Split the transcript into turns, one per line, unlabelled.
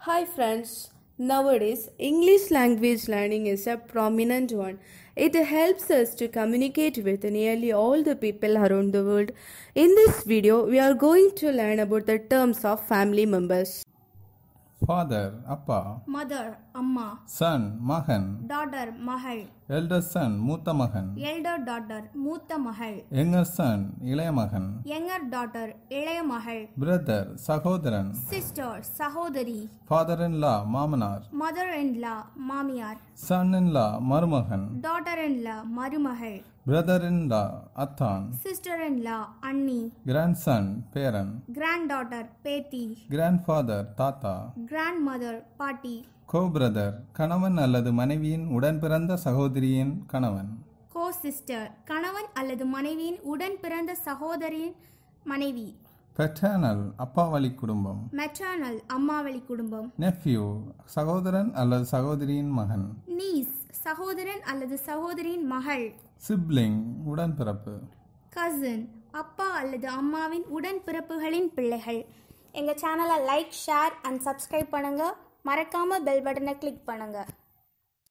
Hi friends, nowadays English language learning is a prominent one. It helps us to communicate with nearly all the people around the world. In this video, we are going to learn about the terms of family members.
Father அப்பா
mother அம்மா
son மகன்
daughter மகள்
elder son மூத்த மகன்
elder daughter மூத்த மகள்
younger Sun இளைய மகன்
யங்கர் டாட்டர் இளைய மகள்
பிரதர் சகோதரன்
சிஸ்டர் சகோதரி
ஃபாதர் இன் லா மாமனார்
மதர் இன் லா மாமியார்
சன் இன் லா மருமகன்
டாட்டர் இன் லா மருமகள்
பிரதர் இன் லா அத்தான்
சிஸ்டர் இன் லா அண்ணி
கிராண்ட் சன் பேரன்
கிராண்ட் டாட்டர் பேத்தி
கிராண்ட் ஃபாதர் தாத்தா
கிராண்ட் மதர் பாட்டி
கோ பிரதர் கணவன் அல்லது மனைவியின் உடன் பிறந்த சகோதரியின் கணவன்
கோ சிஸ்டர் கணவன் அல்லது மனைவியின் உடன் பிறந்த சகோதரியின் மனைவி
பெட்டர்னல் அப்பா வழி குடும்பம்
மெட்டர்னல் அம்மாவளி குடும்பம்
நெஃப்யூ சகோதரன் அல்லது சகோதரியின் மகன்
நீஸ் சகோதரன் அல்லது சகோதரியின் மகள்
சிப்ளிங் உடன்பிறப்பு
கசின் அப்பா அல்லது அம்மாவின் உடன்பிறப்புகளின் பிள்ளைகள் எங்கள் சேனலை லைக் ஷேர் அண்ட் சப்ஸ்கிரைப் பண்ணுங்கள் மறக்காமல் பெல் பட்டனை கிளிக் பண்ணுங்கள்